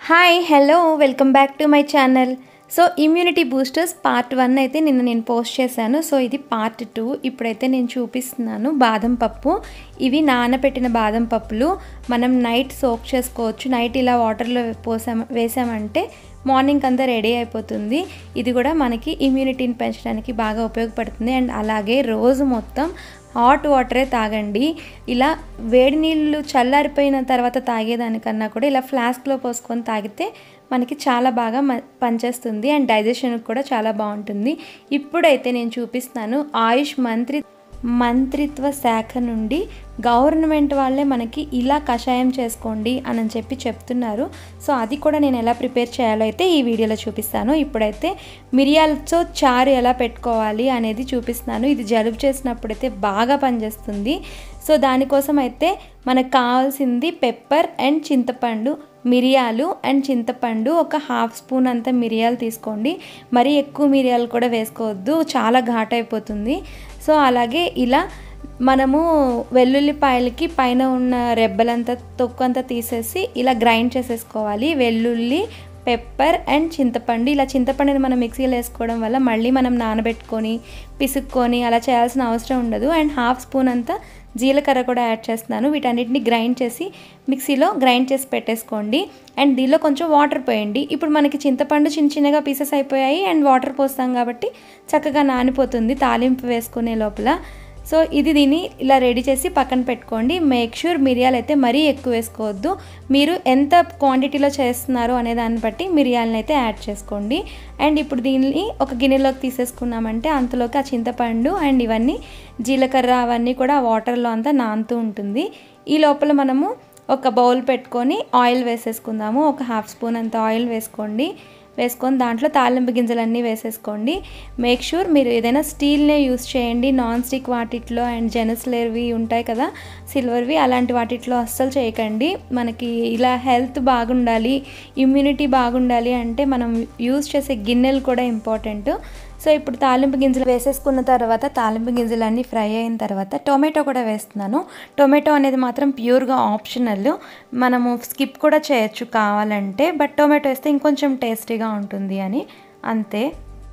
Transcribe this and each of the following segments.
hi hello welcome back to my channel so immunity boosters part one అయితే నిన్న నేను post చేశాను so ఇది పార్ట్ టూ ఇప్పుడైతే నేను చూపిస్తున్నాను బాదం పప్పు ఇవి నానబెట్టిన బాదం పప్పులు మనం నైట్ సోక్ చేసుకోవచ్చు నైట్ ఇలా వాటర్లో పోసాం వేసామంటే మార్నింగ్ అంతా రెడీ అయిపోతుంది ఇది కూడా మనకి ఇమ్యూనిటీని పెంచడానికి బాగా ఉపయోగపడుతుంది అండ్ అలాగే రోజు మొత్తం హాట్ వాటరే తాగండి ఇలా వేడి నీళ్ళు చల్లారిపోయిన తర్వాత తాగేదానికన్నా కూడా ఇలా ఫ్లాస్క్లో పోసుకొని తాగితే మనకి చాలా బాగా మ పనిచేస్తుంది అండ్ డైజెషన్కి కూడా చాలా బాగుంటుంది ఇప్పుడైతే నేను చూపిస్తున్నాను ఆయుష్ మంత్రి మంత్రిత్వ శాఖ నుండి గవర్నమెంట్ వాళ్ళే మనకి ఇలా కషాయం చేసుకోండి అని చెప్పి చెప్తున్నారు సో అది కూడా నేను ఎలా ప్రిపేర్ చేయాలో అయితే ఈ వీడియోలో చూపిస్తాను ఇప్పుడైతే మిరియాలతో చారు ఎలా పెట్టుకోవాలి అనేది చూపిస్తున్నాను ఇది జలుబు చేసినప్పుడైతే బాగా పనిచేస్తుంది సో దానికోసం అయితే మనకు కావాల్సింది పెప్పర్ అండ్ చింతపండు మిరియాలు అండ్ చింతపండు ఒక హాఫ్ స్పూన్ అంత మిరియాలు తీసుకోండి మరీ ఎక్కువ మిరియాలు కూడా వేసుకోవద్దు చాలా ఘాట్ అయిపోతుంది సో అలాగే ఇలా మనము వెల్లుల్లిపాయలకి పైన ఉన్న రెబ్బలంతా తొక్కు అంతా తీసేసి ఇలా గ్రైండ్ చేసేసుకోవాలి వెల్లుల్లి పెప్పర్ అండ్ చింతపండు ఇలా చింతపండుని మనం మిక్సీలో వేసుకోవడం వల్ల మళ్ళీ మనం నానబెట్టుకొని పిసుక్కొని అలా చేయాల్సిన అవసరం ఉండదు అండ్ హాఫ్ స్పూన్ అంతా జీలకర్ర కూడా యాడ్ చేస్తున్నాను వీటన్నిటిని గ్రైండ్ చేసి మిక్సీలో గ్రైండ్ చేసి పెట్టేసుకోండి అండ్ దీనిలో కొంచెం వాటర్ పోయండి ఇప్పుడు మనకి చింతపండు చిన్న చిన్నగా పీసెస్ అయిపోయాయి అండ్ వాటర్ పోస్తాం కాబట్టి చక్కగా నానిపోతుంది తాలింపు వేసుకునే లోపల సో ఇది దీన్ని ఇలా రెడీ చేసి పక్కన పెట్టుకోండి మేక్ షూర్ మిరియాలు అయితే మరీ ఎక్కువ వేసుకోవద్దు మీరు ఎంత క్వాంటిటీలో చేస్తున్నారో అనే దాన్ని బట్టి మిరియాలను అయితే యాడ్ చేసుకోండి అండ్ ఇప్పుడు దీన్ని ఒక గిన్నెలోకి తీసేసుకున్నామంటే అంతలోకి ఆ చింతపండు అండ్ ఇవన్నీ జీలకర్ర అవన్నీ కూడా వాటర్లో అంతా నానుతూ ఉంటుంది ఈ లోపల మనము ఒక బౌల్ పెట్టుకొని ఆయిల్ వేసేసుకుందాము ఒక హాఫ్ స్పూన్ అంత ఆయిల్ వేసుకోండి వేసుకొని దాంట్లో తాలింపు గింజలన్నీ వేసేసుకోండి మేక్ షూర్ మీరు ఏదైనా స్టీల్నే యూస్ చేయండి నాన్ స్టిక్ వాటిట్లో అండ్ జెనస్లేర్వి ఉంటాయి కదా సిల్వర్వి అలాంటి వాటిట్లో అస్సలు చేయకండి మనకి ఇలా హెల్త్ బాగుండాలి ఇమ్యూనిటీ బాగుండాలి అంటే మనం యూస్ చేసే గిన్నెలు కూడా ఇంపార్టెంట్ సో ఇప్పుడు తాలింపు గింజలు వేసేసుకున్న తర్వాత తాలింపు గింజలు అన్నీ ఫ్రై అయిన తర్వాత టొమాటో కూడా వేస్తున్నాను టొమాటో అనేది మాత్రం ప్యూర్గా ఆప్షనల్ మనము స్కిప్ కూడా చేయొచ్చు కావాలంటే బట్ టొమాటో వేస్తే ఇంకొంచెం టేస్టీగా ఉంటుంది అని అంతే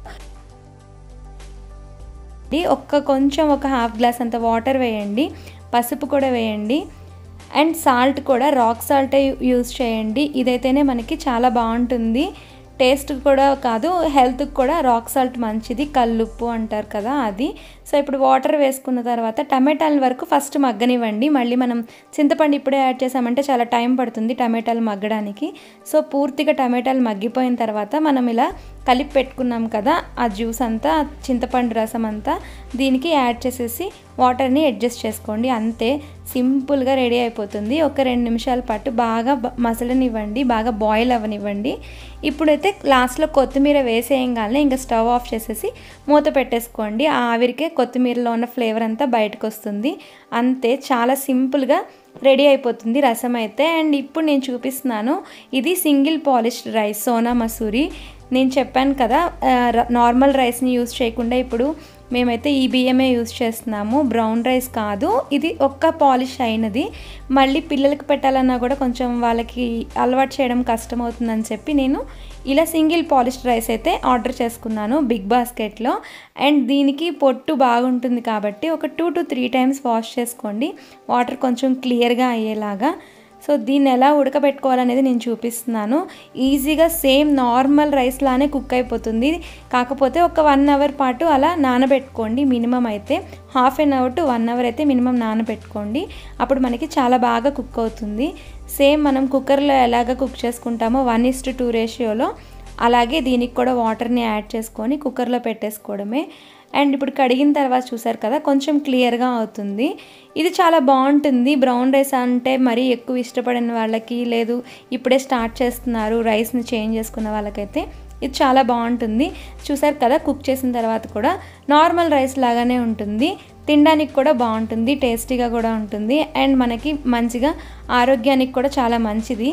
ఒక్క కొంచెం ఒక హాఫ్ గ్లాస్ అంత వాటర్ వేయండి పసుపు కూడా వేయండి అండ్ సాల్ట్ కూడా రాక్ సాల్టే యూస్ చేయండి ఇదైతేనే మనకి చాలా బాగుంటుంది టేస్ట్ కూడా కాదు హెల్త్కి కూడా రాక్ సాల్ట్ మంచిది కల్లుప్పు అంటారు కదా అది సో ఇప్పుడు వాటర్ వేసుకున్న తర్వాత టమాటాల వరకు ఫస్ట్ మగ్గనివ్వండి మళ్ళీ మనం చింతపండు ఇప్పుడే యాడ్ చేసామంటే చాలా టైం పడుతుంది టమాటాలు మగ్గడానికి సో పూర్తిగా టమాటాలు మగ్గిపోయిన తర్వాత మనం ఇలా కలిపి పెట్టుకున్నాం కదా ఆ జ్యూస్ అంతా చింతపండు రసం అంతా దీనికి యాడ్ చేసేసి వాటర్ని అడ్జస్ట్ చేసుకోండి అంతే సింపుల్గా రెడీ అయిపోతుంది ఒక రెండు నిమిషాల పాటు బాగా మసలనివ్వండి బాగా బాయిల్ అవ్వనివ్వండి ఇప్పుడైతే లాస్ట్లో కొత్తిమీర వేసేయంగానే ఇంకా స్టవ్ ఆఫ్ చేసేసి మూత పెట్టేసుకోండి ఆ ఆవిరికే కొత్తిమీరలో ఉన్న ఫ్లేవర్ అంతా బయటకు వస్తుంది అంతే చాలా సింపుల్గా రెడీ అయిపోతుంది రసం అయితే అండ్ ఇప్పుడు నేను చూపిస్తున్నాను ఇది single polished rice Sona Masuri నేను చెప్పాను కదా నార్మల్ రైస్ని యూజ్ చేయకుండా ఇప్పుడు మేమైతే ఈ బియ్యమే యూజ్ చేస్తున్నాము బ్రౌన్ రైస్ కాదు ఇది ఒక్క పాలిష్ అయినది మళ్ళీ పిల్లలకి పెట్టాలన్నా కూడా కొంచెం వాళ్ళకి అలవాటు చేయడం కష్టం అవుతుందని చెప్పి నేను ఇలా సింగిల్ పాలిష్డ్ రైస్ అయితే ఆర్డర్ చేసుకున్నాను బిగ్ బాస్కెట్లో అండ్ దీనికి పొట్టు బాగుంటుంది కాబట్టి ఒక two to three times wash చేసుకోండి వాటర్ కొంచెం క్లియర్గా అయ్యేలాగా సో దీన్ని ఎలా ఉడకబెట్టుకోవాలనేది నేను చూపిస్తున్నాను ఈజీగా సేమ్ నార్మల్ రైస్ లానే కుక్ అయిపోతుంది కాకపోతే ఒక వన్ అవర్ పాటు అలా నానబెట్టుకోండి మినిమం అయితే half an hour to one hour అయితే మినిమం నానబెట్టుకోండి అప్పుడు మనకి చాలా బాగా కుక్ అవుతుంది సేమ్ మనం కుక్కర్లో ఎలాగ కుక్ చేసుకుంటామో వన్ ఇస్ టు టూ రేషియోలో అలాగే దీనికి కూడా వాటర్ని యాడ్ చేసుకొని కుక్కర్లో పెట్టేసుకోవడమే అండ్ ఇప్పుడు కడిగిన తర్వాత చూసారు కదా కొంచెం క్లియర్గా అవుతుంది ఇది చాలా బాగుంటుంది బ్రౌన్ రైస్ అంటే మరీ ఎక్కువ ఇష్టపడిన వాళ్ళకి లేదు ఇప్పుడే స్టార్ట్ చేస్తున్నారు రైస్ని చేంజ్ చేసుకున్న వాళ్ళకైతే ఇది చాలా బాగుంటుంది చూసారు కదా కుక్ చేసిన తర్వాత కూడా నార్మల్ రైస్ లాగానే ఉంటుంది తినడానికి కూడా బాగుంటుంది టేస్టీగా కూడా ఉంటుంది అండ్ మనకి మంచిగా ఆరోగ్యానికి కూడా చాలా మంచిది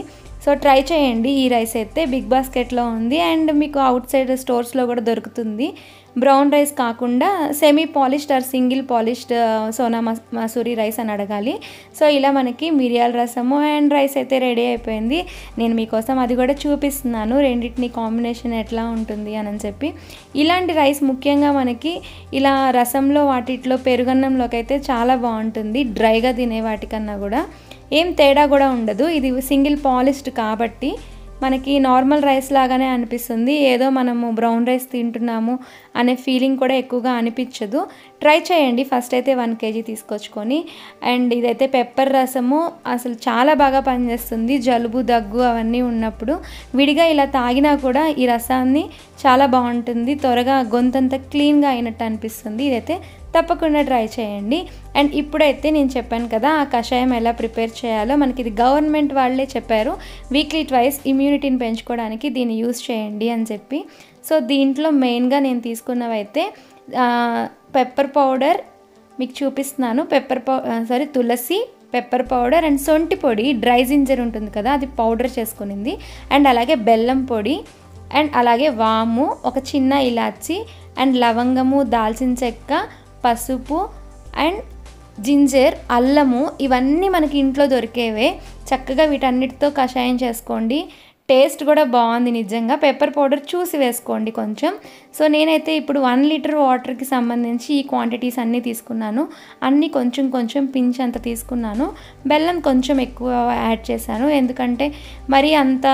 సో ట్రై చేయండి ఈ రైస్ అయితే బిగ్ బాస్కెట్లో ఉంది అండ్ మీకు అవుట్ సైడ్ స్టోర్స్లో కూడా దొరుకుతుంది బ్రౌన్ రైస్ కాకుండా semi polished or single polished Sona మస్ మసూరి రైస్ అని అడగాలి సో ఇలా మనకి మిరియాల రసము అండ్ రైస్ అయితే రెడీ అయిపోయింది నేను మీకోసం అది కూడా చూపిస్తున్నాను రెండింటిని కాంబినేషన్ ఎట్లా ఉంటుంది అని చెప్పి ఇలాంటి రైస్ ముఖ్యంగా మనకి ఇలా రసంలో వాటిట్లో పెరుగన్నంలోకి అయితే చాలా బాగుంటుంది డ్రైగా తినే వాటికన్నా కూడా ఏం తేడా కూడా ఉండదు ఇది సింగిల్ పాలిష్డ్ కాబట్టి మనకి నార్మల్ రైస్ లాగానే అనిపిస్తుంది ఏదో మనము బ్రౌన్ రైస్ తింటున్నాము అనే ఫీలింగ్ కూడా ఎక్కువగా అనిపించదు ట్రై చేయండి ఫస్ట్ అయితే వన్ కేజీ తీసుకొచ్చుకొని అండ్ ఇదైతే పెప్పర్ రసము అసలు చాలా బాగా పనిచేస్తుంది జలుబు దగ్గు అవన్నీ ఉన్నప్పుడు విడిగా ఇలా తాగినా కూడా ఈ రసాన్ని చాలా బాగుంటుంది త్వరగా గొంతంతా క్లీన్గా అయినట్టు అనిపిస్తుంది ఇదైతే తప్పకుండా ట్రై చేయండి అండ్ ఇప్పుడైతే నేను చెప్పాను కదా ఆ కషాయం ఎలా ప్రిపేర్ చేయాలో మనకి ఇది గవర్నమెంట్ వాళ్ళే చెప్పారు వీక్లీ ట్వైస్ ఇమ్యూనిటీని పెంచుకోవడానికి దీన్ని యూస్ చేయండి అని చెప్పి సో దీంట్లో మెయిన్గా నేను తీసుకున్నవైతే పెప్పర్ పౌడర్ మీకు చూపిస్తున్నాను పెప్పర్ పౌ సారీ తులసి పెప్పర్ పౌడర్ అండ్ సొంటి పొడి డ్రై జింజర్ ఉంటుంది కదా అది పౌడర్ చేసుకునింది అండ్ అలాగే బెల్లం పొడి అండ్ అలాగే వాము ఒక చిన్న ఇలాచి అండ్ లవంగము దాల్చిన చెక్క పసుపు అండ్ జింజర్ అల్లము ఇవన్నీ మనకి ఇంట్లో దొరికేవే చక్కగా వీటన్నిటితో కషాయం చేసుకోండి టేస్ట్ కూడా బాగుంది నిజంగా పెప్పర్ పౌడర్ చూసి వేసుకోండి కొంచెం సో నేనైతే ఇప్పుడు వన్ లీటర్ వాటర్కి సంబంధించి ఈ క్వాంటిటీస్ అన్నీ తీసుకున్నాను అన్నీ కొంచెం కొంచెం పించ్ అంత తీసుకున్నాను బెల్లం కొంచెం ఎక్కువ యాడ్ చేశాను ఎందుకంటే మరీ అంత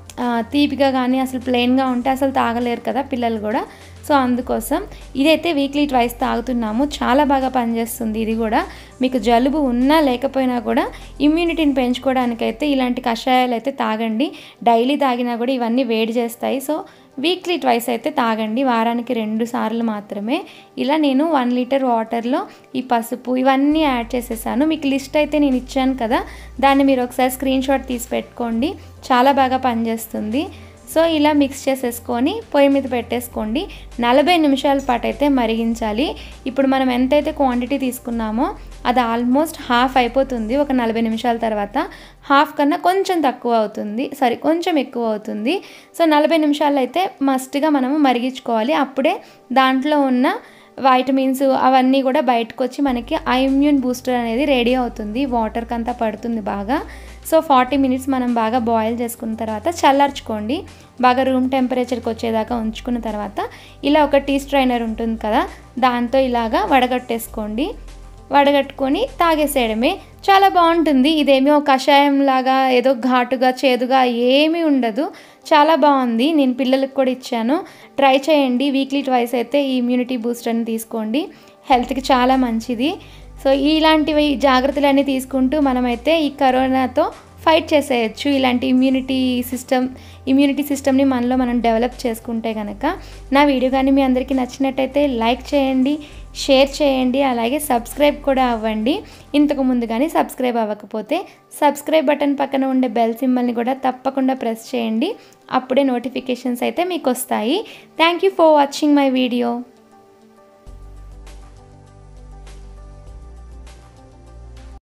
తీపిగా కానీ అసలు ప్లెయిన్గా ఉంటే అసలు తాగలేరు కదా పిల్లలు కూడా సో అందుకోసం ఇదైతే వీక్లీ ట్వైస్ తాగుతున్నాము చాలా బాగా పనిచేస్తుంది ఇది కూడా మీకు జలుబు ఉన్నా లేకపోయినా కూడా ఇమ్యూనిటీని పెంచుకోవడానికైతే ఇలాంటి కషాయాలు అయితే తాగండి డైలీ తాగినా కూడా ఇవన్నీ వేడి చేస్తాయి సో వీక్లీ ట్వైస్ అయితే తాగండి వారానికి రెండు సార్లు మాత్రమే ఇలా నేను వన్ లీటర్ వాటర్లో ఈ పసుపు ఇవన్నీ యాడ్ చేసేసాను మీకు లిస్ట్ అయితే నేను ఇచ్చాను కదా దాన్ని మీరు ఒకసారి స్క్రీన్ షాట్ తీసి పెట్టుకోండి చాలా బాగా పనిచేస్తుంది సో ఇలా మిక్స్ చేసేసుకొని పొయ్యి మీద పెట్టేసుకోండి నలభై నిమిషాల పాటు అయితే మరిగించాలి ఇప్పుడు మనం ఎంతైతే క్వాంటిటీ తీసుకున్నామో అది ఆల్మోస్ట్ హాఫ్ అయిపోతుంది ఒక నలభై నిమిషాల తర్వాత హాఫ్ కన్నా కొంచెం తక్కువ అవుతుంది సారీ కొంచెం ఎక్కువ అవుతుంది సో నలభై నిమిషాలు అయితే మస్ట్గా మనము మరిగించుకోవాలి అప్పుడే దాంట్లో ఉన్న వైటమిన్స్ అవన్నీ కూడా బయటకు వచ్చి మనకి ఆ ఇమ్యూన్ బూస్టర్ అనేది రెడీ అవుతుంది వాటర్కి అంతా పడుతుంది బాగా సో ఫార్టీ మినిట్స్ మనం బాగా బాయిల్ చేసుకున్న తర్వాత చల్లార్చుకోండి బాగా రూమ్ టెంపరేచర్కి వచ్చేదాకా ఉంచుకున్న తర్వాత ఇలా ఒక టీ స్ట్రైనర్ ఉంటుంది కదా దాంతో ఇలాగా వడగట్టేసుకోండి వడగట్టుకొని తాగేసేయడమే చాలా బాగుంటుంది ఇదేమీ కషాయం లాగా ఏదో ఘాటుగా చేదుగా ఏమీ ఉండదు చాలా బాగుంది నేను పిల్లలకు కూడా ఇచ్చాను ట్రై చేయండి వీక్లీ ట్వైస్ అయితే ఈ ఇమ్యూనిటీ బూస్టర్ని తీసుకోండి హెల్త్కి చాలా మంచిది సో ఇలాంటివి జాగ్రత్తలన్నీ తీసుకుంటూ మనమైతే ఈ కరోనాతో ఫైట్ చేసేయచ్చు ఇలాంటి ఇమ్యూనిటీ సిస్టమ్ ఇమ్యూనిటీ సిస్టమ్ని మనలో మనం డెవలప్ చేసుకుంటే కనుక నా వీడియో కానీ మీ అందరికీ నచ్చినట్టయితే లైక్ చేయండి షేర్ చేయండి అలాగే సబ్స్క్రైబ్ కూడా అవ్వండి ఇంతకు ముందు కానీ సబ్స్క్రైబ్ అవ్వకపోతే సబ్స్క్రైబ్ బటన్ పక్కన ఉండే బెల్ సింబల్ని కూడా తప్పకుండా ప్రెస్ చేయండి అప్పుడే నోటిఫికేషన్స్ అయితే మీకు వస్తాయి thank you for watching my video